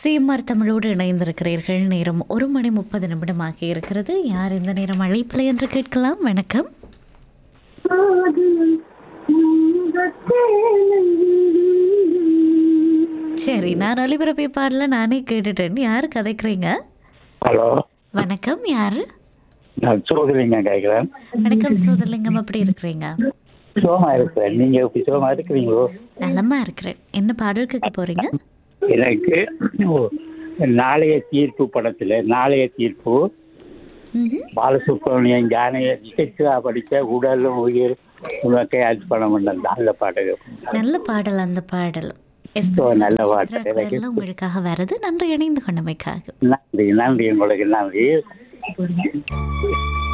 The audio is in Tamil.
சிஎம்ஆர் தமிழோடு இணைந்திருக்கிறீர்கள் நேரம் ஒரு மணி முப்பது நிமிடம் ஆகி இருக்கிறது யார் இந்த நேரம் அழைப்பில்லை என்று கேட்கலாம் வணக்கம் சரி நான் ஒலிபரப்பி பாடல நானே கேட்டுட்டேன் யார் கதைக்கிறீங்க ஹலோ வணக்கம் யாரு நான் சோதரிங்க கேட்குறேன் வணக்கம் சோதரலிங்கம் எப்படி இருக்கிறீங்க சுகமா இருக்கிறேன் நீங்க எப்படி சுகமா இருக்கிறீங்களோ நலமா இருக்கிறேன் என்ன பாடல் கேட்க போறீங்க எனக்கு ஓ, நாளைய தீர்ப்பு படத்துல நாளைய தீர்ப்பு ம்ஹும். பாலசுப்ரமணியன் ஜானைய சிகிச்சா படித்த உடலும் உயிர் உனக்கை அர்ப்பணம் பண்ண அந்த பாட்டு நல்ல பாடல் அந்த பாடல் எஸ் ஓ, நல்ல பாட்டு. சித்ரா குரல்ல உங்களுக்காக வருது நன்றி இணைந்து கொண்டமைக்காக நன்றி நன்றி உங்களுக்கு நன்றி